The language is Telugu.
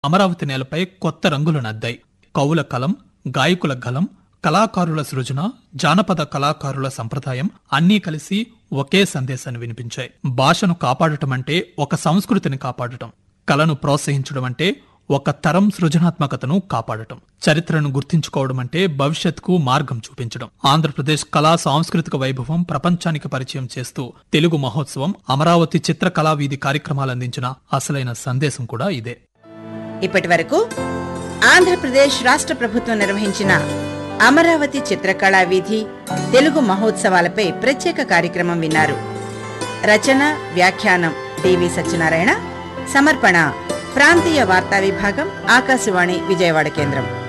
అమరావతి నేలపై కొత్త రంగులు నద్దాయి కవుల కలం గాయకుల గలం కళాకారుల సృజన జానపద కళాకారుల సంప్రదాయం అన్నీ కలిసి ఒకే సందేశాన్ని వినిపించాయి భాషను కాపాడటం అంటే ఒక సంస్కృతిని కాపాడటం కళను ప్రోత్సహించడం అంటే ఒక తరం సృజనాత్మకతను కాపాడటం చరిత్రను గుర్తించుకోవడం అంటే భవిష్యత్తుకు మార్గం చూపించడం ఆంధ్రప్రదేశ్ కళా సాంస్కృతిక వైభవం ప్రపంచానికి పరిచయం చేస్తూ తెలుగు మహోత్సవం అమరావతి చిత్రకళా వీధి కార్యక్రమాలు అందించిన అసలైన సందేశం కూడా ఇదే ఇప్పటి వరకు ఆంధ్రప్రదేశ్ రాష్ట్ర ప్రభుత్వం నిర్వహించిన అమరావతి చిత్రకళా వీధి తెలుగు మహోత్సవాలపై ప్రత్యేక కార్యక్రమం విన్నారు రచన వ్యాఖ్యానం డివి సత్యనారాయణ సమర్పణ ప్రాంతీయ వార్తా విభాగం ఆకాశవాణి విజయవాడ కేంద్రం